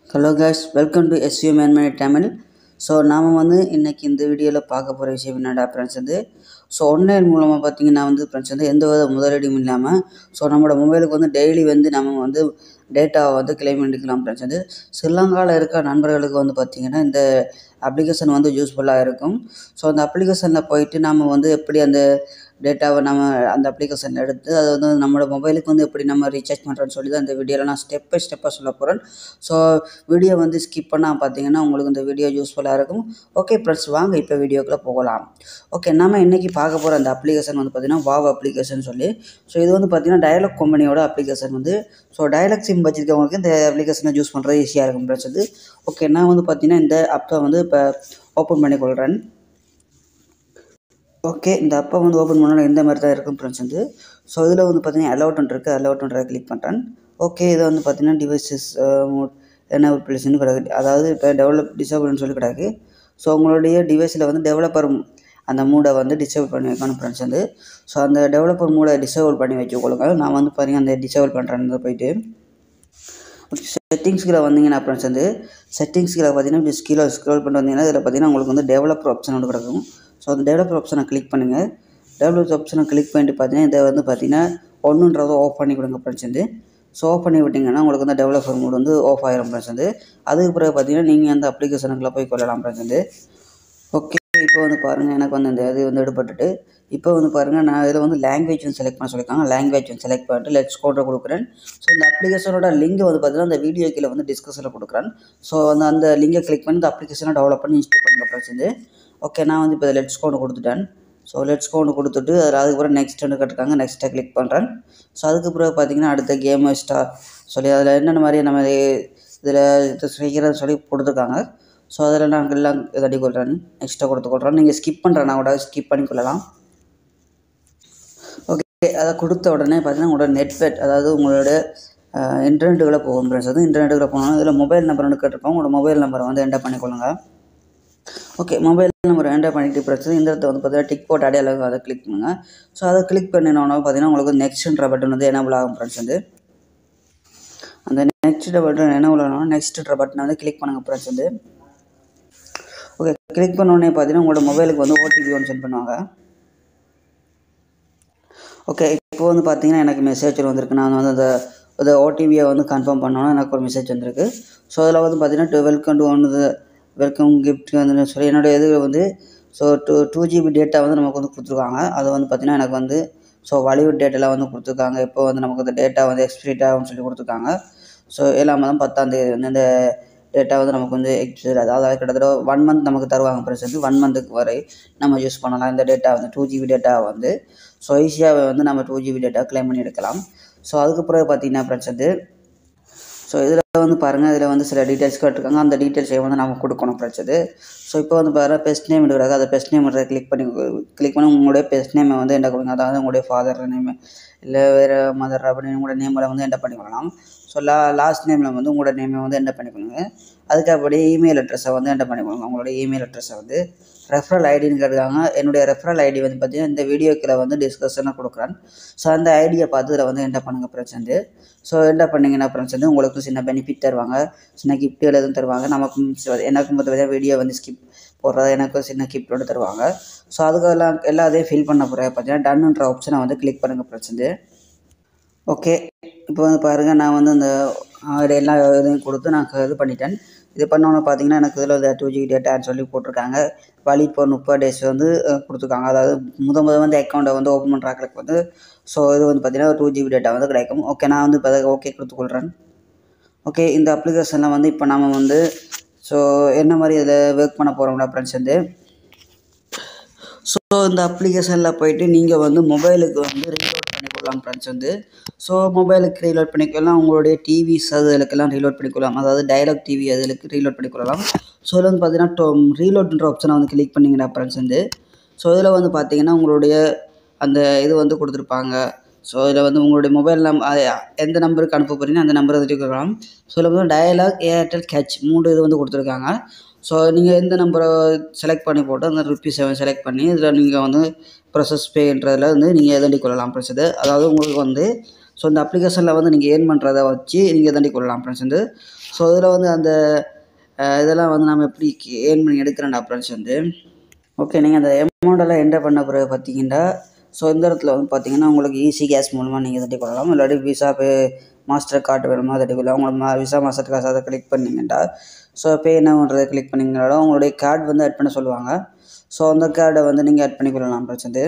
hello guys welcome to S U manmade Tamil so நாம் வந்து இன்றைக்கி இந்த வீடியோவில் பார்க்க போகிற விஷயம் என்னடா ஃப்ரெண்ட்ஸ் வந்து ஸோ ஆன்லைன் மூலமாக பார்த்தீங்கன்னா வந்து ஃப்ரெண்ட்ஸ் வந்து எந்த வித முதலீடும் இல்லாமல் ஸோ நம்மளோட மொபைலுக்கு வந்து டெய்லி வந்து நம்ம வந்து டேட்டாவை வந்து கிளைம் பண்ணிக்கலாம் ஃப்ரெண்ட்ஸ் வந்து ஸ்ரீலங்காவில் இருக்க நண்பர்களுக்கு வந்து பார்த்திங்கன்னா இந்த அப்ளிகேஷன் வந்து யூஸ்ஃபுல்லாக இருக்கும் ஸோ அந்த அப்ளிகேஷனில் போயிட்டு நம்ம வந்து எப்படி அந்த டேட்டாவை நம்ம அந்த அப்ளிகேஷனில் எடுத்து அதை வந்து நம்மளோட மொபைலுக்கு வந்து எப்படி நம்ம ரீசார்ஜ் பண்ணுறோன்னு சொல்லி தான் இந்த வீடியோவில் நான் ஸ்டெப் பை ஸ்டெப்பாக சொல்ல போகிறேன் ஸோ வீடியோ வந்து ஸ்கிப் பண்ணால் பார்த்தீங்கன்னா உங்களுக்கு இந்த வீடியோ யூஸ்ஃபுல்லாக இருக்கும் ஓகே ஃப்ரெண்ட்ஸ் வாங்க இப்போ வீடியோக்குள்ளே போகலாம் ஓகே நம்ம இன்றைக்கி பார்க்க போகிற அந்த அப்ளிகேஷன் வந்து பார்த்திங்கன்னா வாவ் அப்ளிகேஷன் சொல்லி ஸோ இது வந்து பார்த்திங்கன்னா டயலாக் கம்பெனியோட அப்ளிகேஷன் வந்து ஸோ டயலாக் சிம் வச்சிருக்கவங்களுக்கு இந்த அப்ளிகேஷனை யூஸ் பண்ணுறது ஈஸியாக இருக்கும் ஃப்ரெண்ட்ஸ் வந்து ஓகே நான் வந்து பார்த்திங்கன்னா இந்த அப்பை வந்து இப்போ ஓப்பன் பண்ணி கொள்கிறேன் ஓகே இந்த அப்பை வந்து ஓப்பன் பண்ணால் இந்த மாதிரி தான் இருக்கும் ஃப்ரெண்ட்ஸ் வந்து ஸோ இதில் வந்து பார்த்தீங்கன்னா அலவுட்டன் இருக்குது அலவுட்ன்றதை கிளிக் பண்ணுறேன் ஓகே இதை வந்து பார்த்தீங்கன்னா டிவைசஸ் என்ன ஒரு பிளேஸ்னு கிடக்கு அதாவது இப்போ டெவலப் டிசேபிள்னு சொல்லி கிடக்கு ஸோ உங்களுடைய டிவைஸில் வந்து டெவலப்பர் அந்த மூடை வந்து டிசேபிள் பண்ணி வைக்கணும் ஃப்ரெண்ட்ஸ் வந்து ஸோ அந்த டெவலப்பர் மூடை டிசேபிள் பண்ணி வச்சுக்கொள்ளுங்க நான் வந்து பார்த்தீங்கன்னா அந்த டிசேபிள் பண்ணுறேன்னு போயிட்டு செட்டிங்ஸ்கில் வந்தீங்கன்னா ஃப்ரெண்ட்ஸ் வந்து செட்டிங்ஸ்கில் பார்த்தீங்கன்னா இப்படி ஸ்கீல ஸ்க்ரோல் பண்ணிட்டு வந்தீங்கன்னா இதில் பார்த்தீங்கன்னா உங்களுக்கு வந்து டெவலப்பர் ஆப்ஷன் ஒன்று கிடக்கும் ஸோ அந்த டெவலப்பர் ஆப்ஷனை கிளிக் பண்ணுங்கள் டெவலப்பர் ஆப்ஷனை கிளிக் பண்ணிட்டு பார்த்தீங்கன்னா இதை வந்து பார்த்தீங்கன்னா ஒன்றுன்றதை ஆஃப் பண்ணி கொடுங்க ஃப்ரெண்ட்ஸ் வந்து ஸோ ஆஃப் பண்ணி விட்டிங்கன்னா உங்களுக்கு வந்து டெவலப்பர் மோட் வந்து ஆஃப் ஆகிரும் ஃப்ரெண்ட்ஸ் வந்து அதுக்கு பிறகு பார்த்தீங்கன்னா நீங்கள் அந்த அப்ளிகேஷனுக்குள்ளே போய் கொள்ளலாம் ஃப்ரெண்ட்ஸ் வந்து ஓகே இப்போ வந்து பாருங்கள் எனக்கு வந்து இந்த இது வந்து எடுபட்டுட்டு இப்போ வந்து பாருங்கள் நான் இதில் வந்து லாங்குவேஜ் வந்து செலக்ட் பண்ண சொல்லியிருக்காங்க லாங்குவேஜ் வந்து செலக்ட் பண்ணிட்டு லெட்ஸ் கோட்டை கொடுக்குறேன் ஸோ இந்த அப்ளிகேஷனோட லிங்க் வந்து பார்த்தீங்கன்னா அந்த வீடியோ கீழே வந்து டிஸ்கஷனில் கொடுக்குறேன் ஸோ வந்து அந்த லிங்கை கிளிக் பண்ணி இந்த அப்ளிகேஷனை டெவலப் பண்ணி இன்ஸ்டால் பண்ணுங்க ஃப்ரெண்ட்ஸ் வந்து ஓகே நான் வந்து இப்போ லெட்ஸ் கோடு கொடுத்துட்டேன் ஸோ லெட்ஸ் கோடு கொடுத்துட்டு அதில் அதுக்கப்புறம் நெக்ஸ்ட்னு கட்டிருக்காங்க நெக்ஸ்ட்டை கிளிக் பண்ணுறேன் ஸோ அதுக்கு பிறகு பார்த்தீங்கன்னா அடுத்த கேம் ஸ்டார் சொல்லி அதில் என்னென்ன மாதிரி நம்ம இதில் இது செய்கிறது சொல்லி கொடுத்துருக்காங்க ஸோ அதில் நான் எல்லாம் இதாடி கொள்கிறேன் நெக்ஸ்ட்டை கொடுத்து கொள்கிறேன் நீங்கள் ஸ்கிப் பண்ணுறேன்னா கூட ஸ்கிப் பண்ணி கொள்ளலாம் ஓகே அதை கொடுத்த உடனே பார்த்தீங்கன்னா உங்களோட நெட்வெட் அதாவது உங்களோட இன்டர்நெட்டுக்குள்ளே போகும் ஃப்ரெண்ட்ஸ் வந்து இன்டர்நெட்டுக்குள்ளே போகணும் இதில் மொபைல் நம்பர் ஒன்று கேட்டிருக்கோம் உங்களோட மொபைல் நம்பரை வந்து என்டர் பண்ணிக்கொள்ளுங்க ஓகே மொபைல் நம்பர் என்டர் பண்ணிட்டு பிரச்சனை இந்த இடத்துல வந்து பார்த்தீங்கன்னா டிக் போட் அடையாளம் அதை கிளிக் பண்ணுங்கள் ஸோ அதை கிளிக் பண்ணினோன்னா பார்த்தீங்கன்னா உங்களுக்கு நெக்ஸ்ட்ன்ற பட்டன் வந்து எனபிள் ஆகும் ஃப்ரெண்ட்ஸ் வந்து அந்த நெக்ஸ்ட் பட்டன் எனபிள் ஆகணும் நெக்ஸ்ட்ன்ற பட்டனை வந்து கிளிக் பண்ணுங்கள் ஃப்ரெண்ட்ஸ் வந்து ஓகே கிளிக் பண்ணோடனே பார்த்தீங்கன்னா உங்களோட மொபைலுக்கு வந்து ஓடிபி ஒன்று சென்ட் பண்ணுவாங்க ஓகே இப்போ வந்து பார்த்தீங்கன்னா எனக்கு மெசேஜ் வந்திருக்கு நான் வந்து அந்த அந்த ஓடிபியை வந்து கன்ஃபார்ம் பண்ணோன்னா எனக்கு ஒரு மெசேஜ் வந்திருக்கு ஸோ அதில் வந்து பார்த்தீங்கன்னா welcome to one welcome gift வந்து சொல்லி என்னோடய இது வந்து so two two GB data வந்து நமக்கு வந்து கொடுத்துருக்காங்க அது வந்து பார்த்திங்கன்னா எனக்கு வந்து ஸோ வலிவுட் டேட்டெல்லாம் வந்து கொடுத்துருக்காங்க இப்போ வந்து நமக்கு இந்த டேட்டா வந்து எக்ஸ்பிரிட் ஆகும்னு சொல்லி கொடுத்துருக்காங்க ஸோ ஏழாம் மாதம் பத்தாம் தேதி வந்து இந்த டேட்டா வந்து நமக்கு வந்து எக்ஸ்பிரி அதாவது கிட்டத்தட்ட ஒன் மந்த் நமக்கு தருவாங்க ப்ரெசென்ட் ஒன் மந்த்துக்கு வரை நம்ம யூஸ் பண்ணலாம் இந்த டேட்டா வந்து டூ ஜிபி டேட்டா வந்து ஸோ ஈஸியாக வந்து நம்ம டூ ஜிபி டேட்டா கிளைம் பண்ணி எடுக்கலாம் ஸோ அதுக்கு பிறகு பார்த்தீங்கன்னா ஃப்ரெண்ட்ஸ் வந்து ஸோ இதில் வந்து பாருங்கள் இதில் வந்து சில டீட்டெயில்ஸ் கேட்டிருக்காங்க அந்த டீட்டெயில்ஸை வந்து நம்ம கொடுக்கணும் பிரச்சது ஸோ இப்போ வந்து பாருங்கள் பெஸ்ட் நேம் எடுக்கிறாங்க அந்த பெஸ்ட் நேம் கிளிக் பண்ணி கிளிக் பண்ணி உங்களுடைய பெஸ்ட் நேமை வந்து என்ன கொடுங்க அதாவது உங்களுடைய ஃபாதர் நேம் இல்லை வேறு மதர் அப்படின்னு உங்களோட நேமில் வந்து என்ன பண்ணிக்கொள்ளலாம் ஸோ லா லாஸ்ட் நேமில் வந்து உங்களோட நேமை வந்து என்ன பண்ணிக்கொள்ளுங்க அதுக்கு அப்படியே இமெயில் அட்ரஸை வந்து என்ன பண்ணிக்கொள்ளுங்க உங்களோட இமெயில் அட்ரஸை வந்து ரெஃபரல் ஐடின்னு கேட்டுருக்காங்க என்னுடைய ரெஃபரல் ஐடி வந்து பார்த்தீங்கன்னா இந்த வீடியோக்கில் வந்து டிஸ்கஷனாக கொடுக்குறேன் ஸோ அந்த ஐடியை பார்த்து இதில் வந்து என்ன பண்ணுங்கள் ஃப்ரெண்ட்ஸ் ஸோ என்ன பண்ணிங்கன்னா ஃப்ரெண்ட்ஸ் வந்து உங்களுக்கு சின்ன பெனிஃபிட் தருவாங்க சின்ன கிஃப்ட்டுகள் எதுவும் தருவாங்க நமக்கும் எனக்கும் பார்த்தீங்கன்னா வீடியோ வந்து ஸ்கிப் போடுறது எனக்கும் சின்ன கிஃப்ட்டோடு தருவாங்க ஸோ அதுக்கெல்லாம் எல்லாத்தையும் ஃபில் பண்ண போகிற பார்த்தீங்கன்னா டன்னுன்ற ஆப்ஷனை வந்து கிளிக் பண்ணுங்கள் ஃப்ரெண்ட்ஸ் ஓகே இப்போ வந்து பாருங்கள் நான் வந்து அந்த எல்லா இதையும் கொடுத்து நான் இது பண்ணிட்டேன் இது பண்ணோன்னு பார்த்தீங்கன்னா எனக்கு இதில் வந்து டூ ஜிபி டேட்டான்னு சொல்லி போட்டிருக்காங்க வழி இப்போ முப்பது டேஸ் வந்து கொடுத்துருக்காங்க அதாவது முத முத வந்து அக்கௌண்ட்டை வந்து ஓப்பன் பண்ணுறாங்களுக்கு வந்து ஸோ இது வந்து பார்த்திங்கன்னா டூ ஜிபி டேட்டா வந்து கிடைக்கும் ஓகே நான் வந்து இப்போ ஓகே கொடுத்துக்கொள்கிறேன் ஓகே இந்த அப்ளிகேஷனில் வந்து இப்போ நம்ம வந்து ஸோ என்ன மாதிரி இதில் ஒர்க் பண்ண போகிறோம்னா ஃப்ரெண்ட்ஸ் வந்து ஸோ இந்த அப்ளிகேஷனில் போயிட்டு நீங்கள் வந்து மொபைலுக்கு வந்து ரீலோட் பண்ணிக்கொள்ளலாம் ஃப்ரெண்ட்ஸ் வந்து ஸோ மொபைலுக்கு ரீலோட் பண்ணிக்கலாம் உங்களுடைய டிவிஸ் அதுகளுக்கெல்லாம் ரீலோட் பண்ணிக்கொள்ளலாம் அதாவது டைலாக் டிவி அதுகளுக்கு ரீலோட் பண்ணிக்கொள்ளலாம் ஸோ இதில் வந்து பார்த்தீங்கன்னா டோ ரீலோட்ன்ற ஆப்ஷனை வந்து கிளிக் பண்ணிங்கன்னா ஃப்ரெண்ட்ஸ் வந்து ஸோ இதில் வந்து பார்த்தீங்கன்னா உங்களுடைய அந்த இது வந்து கொடுத்துருப்பாங்க ஸோ இதில் வந்து உங்களுடைய மொபைல் நம் எந்த நம்பருக்கு அனுப்ப போகிறீங்க அந்த நம்பரை வந்து கொடுக்கலாம் ஸோ இதில் வந்து டயலாக் ஏர்டெல் கேட்ச் மூணு இது வந்து கொடுத்துருக்காங்க ஸோ நீங்கள் எந்த நம்பரை செலக்ட் பண்ணி போட்டு அந்த ருப்பி செவன் செலக்ட் பண்ணி இதில் நீங்கள் வந்து ப்ரொசஸ் பேன்றதில் வந்து நீங்கள் எதண்டி கொள்ளலாம் ஃப்ரெண்ட்ஸ் இது அதாவது உங்களுக்கு வந்து ஸோ இந்த அப்ளிகேஷனில் வந்து நீங்கள் ஏர்ன் பண்ணுறத வச்சு நீங்கள் எதண்டி கொள்ளலாம் ஃப்ரெண்ட்ஸ் வந்து ஸோ இதில் வந்து அந்த அஹ், இதெல்லாம் வந்து நம்ம எப்படி ஏர்ன் பண்ணி எடுக்கிறோம்டா ஃப்ரெண்ட்ஸ் வந்து ஓகே நீங்கள் அந்த அமௌண்ட்டெல்லாம் என்டர் பண்ண பிறகு பார்த்தீங்கன்னா ஸோ இந்த இடத்துல வந்து பார்த்தீங்கன்னா உங்களுக்கு ஈஸி கேஸ் மூலமாக நீங்கள் தட்டி கொள்ளலாம் இல்லாட்டி விசா பே மாஸ்டர் கார்டு வேணுமா தட்டி கொள்ளலாம் உங்களுக்கு மா விசா மாஸ்டர் காசு அதை கிளிக் பண்ணிங்கன்னா ஸோ பே என்னன்றதை கிளிக் பண்ணிங்கனாலும் உங்களுடைய கார்டு வந்து ஆட் பண்ண சொல்லுவாங்க ஸோ அந்த கார்டை வந்து நீங்கள் ஆட் பண்ணி கொள்ளலாம் பிரச்சனை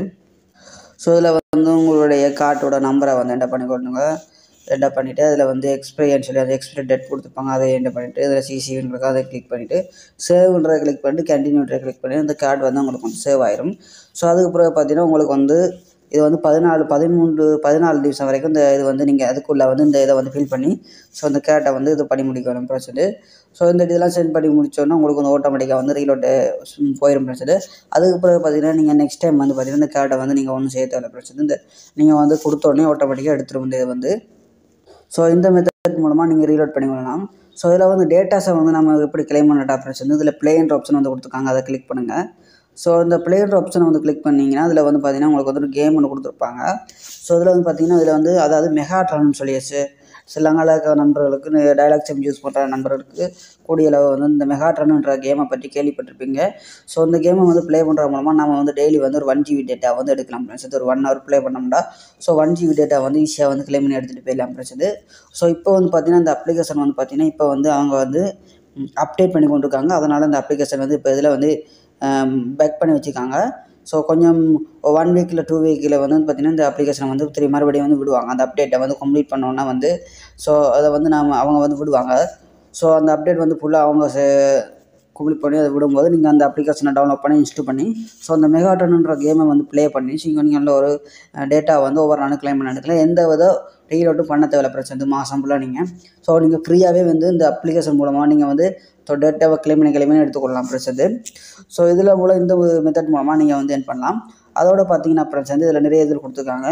ஸோ இதில் வந்து உங்களுடைய கார்டோட நம்பரை வந்து என்டர் பண்ணி கொள்ளுங்க என்டர் பண்ணிவிட்டு அதில் வந்து எக்ஸ்பைரின்னு சொல்லி அந்த எக்ஸ்பைரி டேட் கொடுத்துருப்பாங்க அதை என்டர் பண்ணிவிட்டு இதில் சிசிவின்னு அதை கிளிக் பண்ணிவிட்டு சேவ்ன்றதை கிளிக் பண்ணிட்டு கண்டினியூன்றதை கிளிக் பண்ணி அந்த கார்டு வந்து உங்களுக்கு வந்து சேவ் ஆயிரும் ஸோ அதுக்கு பிறகு பார்த்தீங்கன்னா உங்களுக்கு வந்து இது வந்து பதினாலு பதிமூன்று பதினாலு நிமிஷம் வரைக்கும் இந்த இது வந்து நீங்கள் அதுக்குள்ளே வந்து இந்த இதை வந்து ஃபில் பண்ணி ஸோ இந்த கேட்டை வந்து இது பண்ணி முடிக்கணும் பிரச்சனை ஸோ இந்த இதெல்லாம் சென்ட் பண்ணி முடிச்சோன்னா உங்களுக்கு வந்து ஆட்டோமேட்டிக்காக வந்து ரீலோட்டு போயிடும் பிரச்சனை அதுக்கு பிறகு பார்த்தீங்கன்னா நீங்கள் நெக்ஸ்ட் டைம் வந்து பார்த்தீங்கன்னா இந்த கார்டை வந்து நீங்கள் ஒன்றும் செய்ய தேவையில்ல பிரச்சனை இந்த நீங்கள் வந்து கொடுத்த உடனே ஆட்டோமேட்டிக்காக எடுத்துகிட்டு வந்து இது வந்து ஸோ இந்த மெத்தட் மூலமாக நீங்கள் ரீலோட் பண்ணி கொள்ளலாம் ஸோ இதில் வந்து டேட்டாஸை வந்து நம்ம எப்படி கிளைம் பண்ண ஆப்ரேஷன் வந்து இதில் பிளேன்ற ஆப்ஷன் வந்து கொடுத்துருக்காங்க அதை கிளிக் பண்ணுங்கள் ஸோ இந்த பிளேன்ற ஆப்ஷனை வந்து கிளிக் பண்ணிங்கன்னா அதில் வந்து பார்த்தீங்கன்னா உங்களுக்கு வந்து ஒரு கேம் ஒன்று கொடுத்துருப்பாங்க ஸோ இதில் வந்து பார்த்தீங்கன்னா இதில் வந்து அதாவது மெகாட்ரான்னு சொல்லியாச்சு சிலங்கால இருக்க நண்பர்களுக்கு டயலாக் செம் யூஸ் பண்ணுற நண்பர்களுக்கு கூடிய அளவு வந்து இந்த மெகாட்ரான்ன்ற கேமை பற்றி கேள்விப்பட்டிருப்பீங்க ஸோ இந்த கேமை வந்து ப்ளே பண்ணுற மூலமாக நம்ம வந்து டெய்லி வந்து ஒரு ஒன் ஜிபி டேட்டா வந்து எடுக்கலாம் ஃப்ரெண்ட்ஸ் ஒரு ஒன் ஹவர் ப்ளே பண்ணோம்னா ஸோ ஒன் ஜிபி டேட்டா வந்து ஈஸியாக வந்து கிளைம் பண்ணி எடுத்துகிட்டு போயிடலாம் ஃப்ரெண்ட்ஸ் ஸோ இப்போ வந்து பார்த்தீங்கன்னா இந்த அப்ளிகேஷன் வந்து பார்த்தீங்கன்னா இப்போ வந்து அவங்க வந்து அப்டேட் பண்ணி கொண்டிருக்காங்க அதனால் இந்த அப்ளிகேஷன் வந்து இப்போ இதில் வந்து பேக் பண்ணி வச்சுருக்காங்க ஸோ கொஞ்சம் ஒன் வீக்கில் டூ வீக்கில் வந்து பார்த்திங்கன்னா இந்த அப்ளிகேஷனை வந்து திரும்பி மறுபடியும் வந்து விடுவாங்க அந்த அப்டேட்டை வந்து கம்ப்ளீட் பண்ணோன்னா வந்து ஸோ அதை வந்து நாம் அவங்க வந்து விடுவாங்க ஸோ அந்த அப்டேட் வந்து ஃபுல்லாக அவங்க கம்ப்ளீட் பண்ணி அதை விடும்போது நீங்கள் அந்த அப்ளிகேஷனை டவுன்லோட் பண்ணி இன்ஸ்டால் பண்ணி ஸோ அந்த மெகாட்டன்ன்ற கேமை வந்து ப்ளே பண்ணி ஸோ நீங்கள் நல்ல ஒரு டேட்டா வந்து ஒவ்வொரு நாளும் கிளைம் பண்ண எடுக்கலாம் எந்த வித ரீலோட்டும் பண்ண தேவையில்ல பிரச்சனை மாதம் ஃபுல்லாக நீங்கள் ஸோ நீங்கள் ஃப்ரீயாகவே வந்து இந்த அப்ளிகேஷன் மூலமாக நீங்கள் வந்து ஸோ டேட்டாவை கிளைம் பண்ணி கிளைம் பண்ணி எடுத்துக்கொள்ளலாம் பிரச்சனை ஸோ இதில் மூலம் இந்த மெத்தட் மூலமாக நீங்கள் வந்து என் பண்ணலாம் அதோட பார்த்தீங்கன்னா பிரச்சனை இதில் நிறைய இதில் கொடுத்துருக்காங்க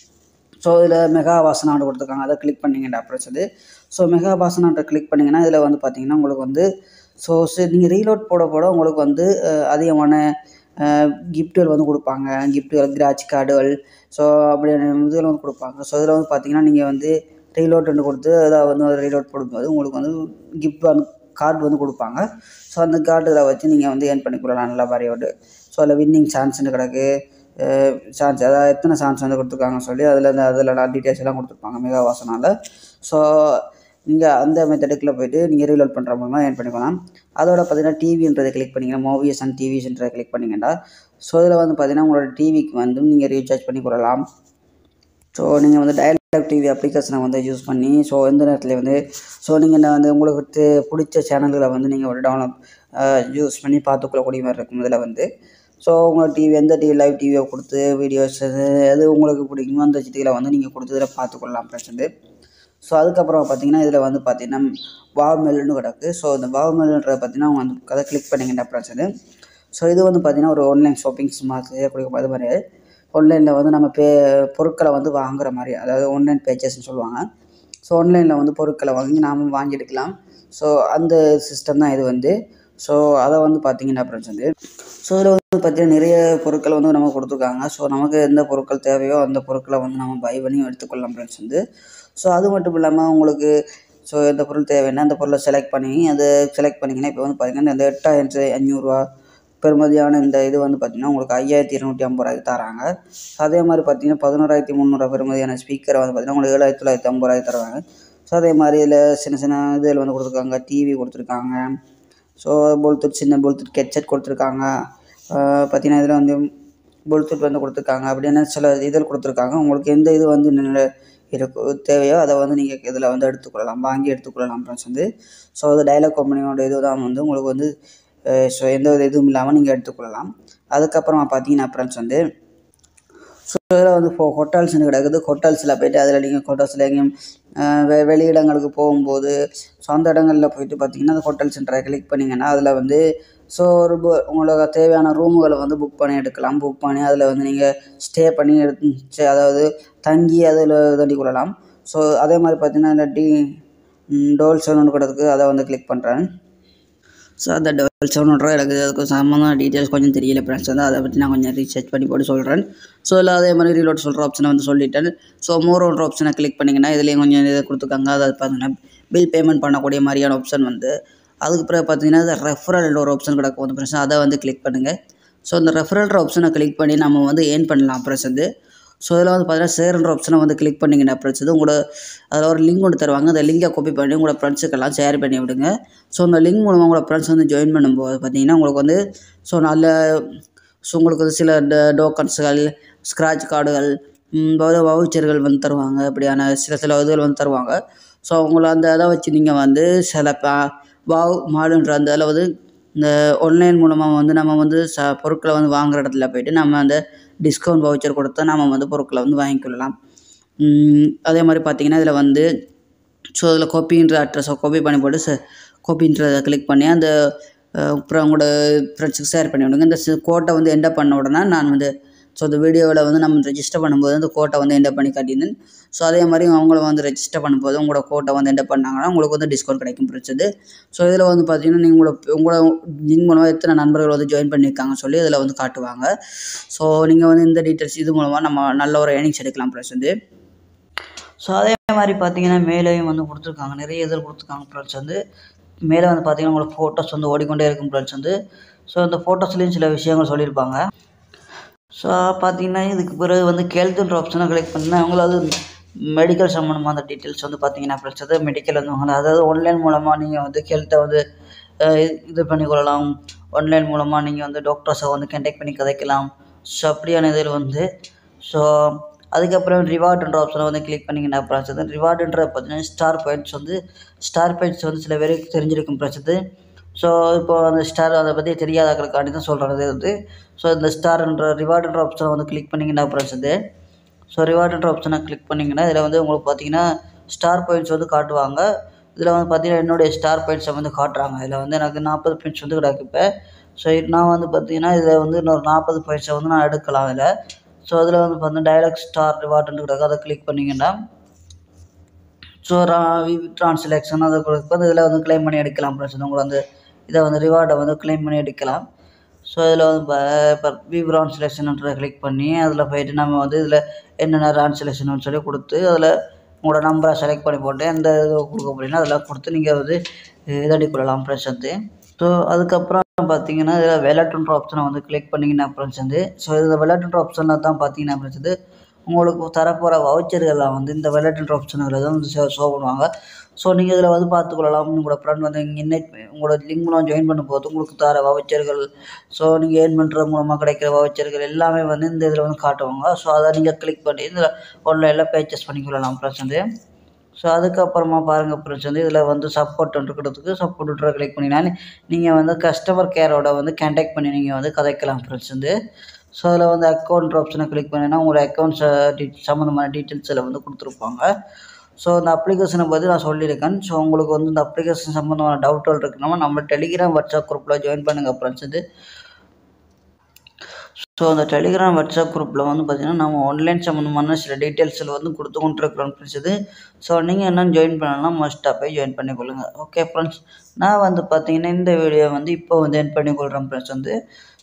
ஸோ இதில் மெகா வாசனான்னு கொடுத்துருக்காங்க அதை கிளிக் பண்ணிங்கடா பிரச்சனை ஸோ மெகா வாசனான்ற கிளிக் பண்ணிங்கன்னா இதில் வந்து பார்த்தீங்கன்னா உங்களுக்கு வந்து ஸோ சரி நீங்கள் ரீலோட் போட போட உங்களுக்கு வந்து அஹ், அதிகமான கிஃப்ட்டுகள் வந்து கொடுப்பாங்க கிஃப்ட்டுகள் கிராச் கார்டுகள் ஸோ அப்படியான இதுகள் வந்து கொடுப்பாங்க ஸோ இதில் வந்து பார்த்தீங்கன்னா நீங்கள் வந்து ரீலோட்னு கொடுத்து அதாவது வந்து ரீலோட் போடும்போது உங்களுக்கு வந்து கிஃப்ட் வந்து கார்டு வந்து கொடுப்பாங்க ஸோ அந்த கார்டுகளை வச்சு நீங்கள் வந்து ஏர்ன் பண்ணிக்கொள்ளலாம் நல்லா வரையோடு ஸோ அதில் வின்னிங் சான்ஸ்னு கிடக்கு சான்ஸ் அதாவது எத்தனை சான்ஸ் வந்து கொடுத்துருக்காங்கன்னு சொல்லி அதில் அந்த அதில் டீட்டெயில்ஸ் எல்லாம் கொடுத்துருப்பாங்க மெகா வாசனால் ஸோ நீங்கள் அந்த மெத்தடுக்குள்ளே போயிட்டு நீங்கள் ரீலோட் பண்ணுற மூலமாக ஏர்ன் பண்ணிக்கலாம் அதோட பார்த்தீங்கன்னா டிவின்றதை கிளிக் பண்ணிங்கன்னா மூவிஸ் அண்ட் டிவிஸ்ன்றதை கிளிக் பண்ணிங்கன்னா ஸோ இதில் வந்து பார்த்தீங்கன்னா உங்களோட டிவிக்கு வந்து நீங்கள் ரீசார்ஜ் பண்ணி கொள்ளலாம் ஸோ நீங்கள் வந்து டயலாக் டிவி அப்ளிகேஷனை வந்து யூஸ் பண்ணி ஸோ எந்த நேரத்தில் வந்து ஸோ நீங்கள் இந்த வந்து உங்களுக்கு தெ- பிடிச்ச சேனல்களை வந்து நீங்கள் ஒரு டவுன்லோட் யூஸ் பண்ணி பார்த்துக்கொள்ளக்கூடிய மாதிரி இருக்கும் இதில் வந்து ஸோ உங்களோட டிவி எந்த டிவி லைவ் டிவியை கொடுத்து வீடியோஸ் எது எது உங்களுக்கு பிடிக்குமோ அந்த டிவியில் வந்து நீங்கள் கொடுத்து இதில் பார்த்துக்கொள்ளலாம் பிரச்சனை ஸோ அதுக்கப்புறம் பார்த்தீங்கன்னா இதில் வந்து பார்த்தீங்கன்னா வாவ் மெல்னு கிடக்கு ஸோ இந்த வாவ் மெல்ன்றதை பார்த்தீங்கன்னா அவங்க வந்து அதை கிளிக் பண்ணிங்கன்னா பிரச்சனை ஸோ இது வந்து பார்த்தீங்கன்னா ஒரு ஆன்லைன் ஷாப்பிங்ஸ் மாதிரி செய்யக்கூடிய அது மாதிரி ஆன்லைனில் வந்து நம்ம பே பொருட்களை வந்து வாங்குற மாதிரி அதாவது ஆன்லைன் பேச்சஸ்ன்னு சொல்லுவாங்க ஸோ ஆன்லைனில் வந்து பொருட்களை வாங்கி நாம் வாங்கி எடுக்கலாம் ஸோ அந்த சிஸ்டம் தான் இது வந்து ஸோ அதை வந்து பார்த்தீங்கன்னா பிரச்சனை ஸோ இதில் வந்து பார்த்தீங்கன்னா நிறைய பொருட்கள் வந்து நம்ம கொடுத்துருக்காங்க ஸோ நமக்கு எந்த பொருட்கள் தேவையோ அந்த பொருட்களை வந்து நம்ம பை பண்ணி எடுத்துக்கொள்ளலாம் ஃப்ரெண்ட்ஸ் வந்து ஸோ அது மட்டும் இல்லாமல் உங்களுக்கு ஸோ எந்த பொருள் தேவைன்னா அந்த பொருளை செலக்ட் பண்ணி அதை செலக்ட் பண்ணிங்கன்னா இப்போ வந்து பார்த்தீங்கன்னா இந்த எட்டாயிரத்து அஞ்சூறுரூவா பெறுமதியான இந்த இது வந்து பார்த்திங்கன்னா உங்களுக்கு ஐயாயிரத்தி இருநூற்றி ஐம்பது ரூபாய்க்கு தராங்க அதே மாதிரி பார்த்தீங்கன்னா பதினோராயிரத்தி முந்நூறுரூவா பெறுமதியான ஸ்பீக்கரை வந்து பார்த்திங்கன்னா உங்களுக்கு ஏழாயிரத்தி தொள்ளாயிரத்தி ஐம்பது ரூபாய்க்கு தருவாங்க ஸோ அதே மாதிரி இதில் சின்ன சின்ன இதில் வந்து கொடுத்துருக்காங்க டிவி கொடுத்துருக்காங்க ஸோ ப்ளூடூத் சின்ன ப்ளூடூத் ஹெட்செட் கொடுத்துருக்காங்க பார்த்தீங்கன்னா இதில் வந்து ப்ளூடூத் வந்து கொடுத்துருக்காங்க அப்படின்னு சில இதில் கொடுத்துருக்காங்க உங்களுக்கு எந்த இது வந்து நல்ல இருக்கோ தேவையோ அதை வந்து நீங்கள் இதில் வந்து எடுத்துக்கொள்ளலாம் வாங்கி எடுத்துக்கொள்ளலாம் ஃப்ரெண்ட்ஸ் வந்து ஸோ அது டைலாக் கம்பெனியோட இது தான் வந்து உங்களுக்கு வந்து ஸோ எந்த வித இதுவும் இல்லாமல் நீங்கள் எடுத்துக்கொள்ளலாம் அதுக்கப்புறமா பார்த்தீங்கன்னா ஃப்ரெண்ட்ஸ் வந்து ஸோ இதில் வந்து இப்போ ஹோட்டல்ஸ்னு கிடக்குது ஹோட்டல்ஸில் போயிட்டு அதில் நீங்கள் ஹோட்டல்ஸில் எங்கேயும் அஹ், வெ வெளி இடங்களுக்கு போகும்போது ஸோ அந்த இடங்களில் போயிட்டு பார்த்தீங்கன்னா அந்த ஹோட்டல்ஸ்ன்ற கிளிக் பண்ணிங்கன்னா அதில் வந்து ஸோ ஒரு bu- உங்களுக்கு தேவையான ரூமுகளை வந்து புக் பண்ணி எடுக்கலாம் புக் பண்ணி அதில் வந்து நீங்கள் ஸ்டே பண்ணி எடுத்து சே- அதாவது தங்கி அதில் தண்டி கொள்ளலாம் ஸோ அதே மாதிரி பார்த்தீங்கன்னா இந்த டி டோல்ஸ் ஒன்று கிடக்கு அதை வந்து கிளிக் பண்ணுறேன் ஸோ அந்த டபுள் செவன் ஒன்றரை எனக்கு அதுக்கு சம்மந்தமான டீட்டெயில்ஸ் கொஞ்சம் தெரியல ஃப்ரெண்ட்ஸ் வந்து அதை பற்றி நான் கொஞ்சம் ரீசர்ச் பண்ணி போட்டு சொல்கிறேன் ஸோ இல்லை அதே மாதிரி ரீலோட் சொல்கிற ஆப்ஷனை வந்து சொல்லிட்டேன் ஸோ மோர் ஒன்ற ஆப்ஷனை கிளிக் பண்ணிங்கன்னா இதுலேயும் கொஞ்சம் இது கொடுத்துருக்காங்க அதை பார்த்தீங்கன்னா பில் பேமெண்ட் பண்ணக்கூடிய மாதிரியான ஆப்ஷன் வந்து அதுக்கு பிறகு பார்த்தீங்கன்னா இந்த ரெஃபரல் ஒரு ஆப்ஷன் கிடக்கும் வந்து பிரச்சனை அதை வந்து கிளிக் பண்ணுங்கள் ஸோ இந்த ரெஃபரல்ன்ற ஆப்ஷனை கிளிக் பண்ணி நம்ம வந்து ஏர்ன் பண்ணலாம் ப்ளஸ் வந்து ஸோ இதில் வந்து பார்த்தீங்கன்னா ஷேர்ன்ற ஆப்ஷனை வந்து கிளிக் பண்ணிங்கன்னா ப்ளஸ் இது உங்களோட அதில் ஒரு லிங்க் ஒன்று தருவாங்க அந்த லிங்கை காப்பி பண்ணி உங்களோட ஃப்ரெண்ட்ஸுக்கெல்லாம் ஷேர் பண்ணி விடுங்க ஸோ அந்த லிங்க் மூலமாக உங்களோட ஃப்ரெண்ட்ஸ் வந்து ஜாயின் பண்ணும்போது பார்த்தீங்கன்னா உங்களுக்கு வந்து ஸோ நல்ல ஸோ உங்களுக்கு வந்து சில டோக்கன்ஸுகள் ஸ்க்ராட்ச் கார்டுகள் வவுச்சர்கள் வந்து தருவாங்க அப்படியான சில சில இதுகள் வந்து தருவாங்க ஸோ உங்களை அந்த இதை வச்சு நீங்கள் வந்து சில ப வாவ் மாடுன்ற அந்த இதில் வந்து இந்த ஆன்லைன் மூலமாக வந்து நம்ம வந்து ச பொருட்களை வந்து வாங்குற இடத்துல போயிட்டு நம்ம அந்த டிஸ்கவுண்ட் வவுச்சர் கொடுத்தா நம்ம வந்து பொருட்களை வந்து வாங்கிக்கொள்ளலாம் அதே மாதிரி பார்த்தீங்கன்னா இதில் வந்து ஸோ அதில் கோப்பின்ற அட்ரஸை காப்பி பண்ணி போட்டு ச கோப்பின்றதை கிளிக் பண்ணி அந்த அப்புறம் உங்களோட ஃப்ரெண்ட்ஸுக்கு ஷேர் பண்ணி விடுங்க இந்த கோட்டை வந்து என்டர் பண்ண உடனே நான் வந்து ஸோ இந்த வீடியோவில் வந்து நம்ம ரெஜிஸ்டர் பண்ணும்போது அந்த கோட்டை வந்து என்டர் பண்ணி காட்டியிருந்தேன் ஸோ அதே மாதிரி அவங்கள வந்து ரெஜிஸ்டர் பண்ணும்போது உங்களோட கோட்டை வந்து என்டர் பண்ணாங்கன்னா உங்களுக்கு வந்து டிஸ்கவுண்ட் கிடைக்கும் பிடிச்சது ஸோ இதில் வந்து பார்த்தீங்கன்னா நீங்கள் உங்களோட உங்களோட லிங்க் மூலமாக எத்தனை நண்பர்கள் வந்து ஜாயின் பண்ணியிருக்காங்கன்னு சொல்லி இதில் வந்து காட்டுவாங்க ஸோ நீங்கள் வந்து இந்த டீட்டெயில்ஸ் இது மூலமாக நம்ம நல்ல ஒரு ஏர்னிங்ஸ் எடுக்கலாம் ப்ளஸ் வந்து ஸோ அதே மாதிரி பார்த்தீங்கன்னா மேலேயும் வந்து கொடுத்துருக்காங்க நிறைய இதில் கொடுத்துருக்காங்க ப்ளஸ் வந்து மேலே வந்து பார்த்தீங்கன்னா உங்களுக்கு ஃபோட்டோஸ் வந்து ஓடிக்கொண்டே இருக்கும் ப்ளஸ் வந்து ஸோ இந்த ஃபோட்டோஸ்லேயும் சில விஷயங்கள் சொல்லியிருப்பாங்க ஸோ பார்த்தீங்கன்னா இதுக்கு பிறகு வந்து ஹெல்த்துன்ற ஆப்ஷனை கிளிக் பண்ணால் அவங்களாவது மெடிக்கல் சம்மந்தமாக அந்த டீட்டெயில்ஸ் வந்து பார்த்தீங்கன்னா ப்ளஸ் அது மெடிக்கல் வந்து வாங்கலாம் அதாவது ஆன்லைன் மூலமாக நீங்கள் வந்து ஹெல்த்தை வந்து இது பண்ணிக்கொள்ளலாம் ஆன்லைன் மூலமாக நீங்கள் வந்து டாக்டர்ஸை வந்து கண்டெக்ட் பண்ணி கதைக்கலாம் ஸோ அப்படியான இதில் வந்து ஸோ அதுக்கப்புறம் ரிவார்டுன்ற ஆப்ஷனை வந்து கிளிக் பண்ணிங்கன்னா ப்ராசஸ் ரிவார்டுன்ற பார்த்தீங்கன்னா ஸ்டார் பாயிண்ட்ஸ் வந்து ஸ்டார் பாயிண்ட்ஸ் வந்து சில பேருக்கு தெரிஞ்சிருக்கும் ப்ராசஸ் ஸோ இப்போ அந்த ஸ்டார் அதை பற்றி தெரியாதாக்களுக்காண்டி தான் சொல்கிறது வந்து ஸோ இந்த ஸ்டார்ன்ற ரிவார்டுன்ற ஆப்ஷனை வந்து கிளிக் பண்ணிங்கன்னா ப்ராசஸ் ஸோ ரிவார்டுன்ற ஆப்ஷனை கிளிக் பண்ணிங்கன்னா இதில் வந்து உங்களுக்கு பார்த்தீங்கன்னா ஸ்டார் பாயிண்ட்ஸ் வந்து காட்டுவாங்க இதில் வந்து பார்த்தீங்கன்னா என்னுடைய ஸ்டார் பாயிண்ட்ஸை வந்து காட்டுறாங்க இதில் வந்து எனக்கு நாற்பது பாயிண்ட்ஸ் வந்து கிடக்கு இப்போ ஸோ நான் வந்து பார்த்தீங்கன்னா இதில் வந்து இன்னொரு நாற்பது பாயிண்ட்ஸை வந்து நான் எடுக்கலாம் இதில் ஸோ அதில் வந்து பார்த்தீங்கன்னா டைலாக் ஸ்டார் ரிவார்டுன்னு கிடக்கு அதை கிளிக் பண்ணிங்கன்னா ஸோ ட்ரான்ஸ்லேக்ஷன் அதை கொடுத்து இதில் வந்து கிளைம் பண்ணி எடுக்கலாம் ப்ளஸ் உங்களை வந்து இதை வந்து ரிவார்டை வந்து கிளைம் பண்ணி எடுக்கலாம் ஸோ இதில் வந்து இப்போ வி ட்ரான்ஸ்லேஷன்ன்றதை கிளிக் பண்ணி அதில் போயிட்டு நம்ம வந்து இதில் என்னென்ன ட்ரான்ஸ்லேஷன் சொல்லி கொடுத்து அதில் உங்களோட நம்பரை செலக்ட் பண்ணி போட்டு எந்த இது கொடுக்க போகிறீங்கன்னா அதெல்லாம் கொடுத்து நீங்கள் வந்து இதடி கொள்ளலாம் ப்ளஸ் வந்து ஸோ அதுக்கப்புறம் பார்த்தீங்கன்னா இதில் வெலட்டுன்ற ஆப்ஷனை வந்து கிளிக் பண்ணிங்கன்னா ஃப்ரெண்ட்ஸ் வந்து ஸோ இந்த வெலட்டுன்ற ஆப்ஷனில் தான் பார்த்தீங்கன்னா ஃப்ரெண்ட்ஸ் வந்து உங்களுக்கு தரப்போகிற வவுச்சர்கள்லாம் வந்து இந்த வெலட்டுன்ற ஆப்ஷனில் தான் வந்து ஷோ பண்ணுவாங்க ஸோ நீங்கள் இதில் வந்து பார்த்துக்கொள்ளலாம் உங்களோட ஃப்ரெண்ட் வந்து இன்னைட் உங்களோட லிங்க் மூலம் ஜாயின் பண்ணும்போது உங்களுக்கு தர வவுச்சர்கள் ஸோ நீங்கள் ஏர்ன் பண்ணுறது மூலமாக கிடைக்கிற வவுச்சர்கள் எல்லாமே வந்து இந்த இதில் வந்து காட்டுவாங்க ஸோ அதை நீங்கள் கிளிக் பண்ணி இதில் ஆன்லைனில் பர்ச்சேஸ் பண்ணிக்கொள்ளலாம் ப்ளஸ் வந்து ஸோ அதுக்கப்புறமா பாருங்கள் ஃப்ரெண்ட்ஸ் வந்து இதில் வந்து சப்போர்ட் இருக்கிறதுக்கு சப்போர்ட்டுன்ற கிளிக் பண்ணிங்கன்னா நீங்கள் வந்து கஸ்டமர் கேரோட வந்து கான்டாக்ட் பண்ணி நீங்கள் வந்து கதைக்கலாம் ஃப்ரெண்ட்ஸ் வந்து ஸோ அதில் வந்து அக்கௌண்ட் ஆப்ஷனை கிளிக் பண்ணிங்கன்னா உங்களோட அக்கௌண்ட்ஸ் டீ சம்மந்தமான டீட்டெயில்ஸ் எல்லாம் வந்து கொடுத்துருப்பாங்க ஸோ இந்த அப்ளிகேஷனை பற்றி நான் சொல்லியிருக்கேன் ஸோ உங்களுக்கு வந்து இந்த அப்ளிகேஷன் சம்மந்தமான டவுட்டுகள் இருக்குன்னா நம்ம டெலிகிராம் வாட்ஸ்அப் குரூப்பில் ஜாயின் பண்ணுங்கள் ஃப்ரெண்ட்ஸ் இது ஸோ அந்த டெலிகிராம் வாட்ஸ்அப் குரூப்பில் வந்து பார்த்திங்கன்னா நம்ம ஆன்லைன் சம்மந்தமான சில டீட்டெயில்ஸில் வந்து கொடுத்து கொண்டிருக்கிறோம் ஃப்ரெண்ட்ஸ் இது ஸோ நீங்கள் என்ன ஜாயின் பண்ணலாம் மஸ்ட்டாக போய் ஜாயின் பண்ணிக்கொள்ளுங்க ஓகே ஃப்ரெண்ட்ஸ் நான் வந்து பார்த்தீங்கன்னா இந்த வீடியோ வந்து இப்போ வந்து என் பண்ணிக்கொள்கிறேன் ஃப்ரெண்ட்ஸ் வந்து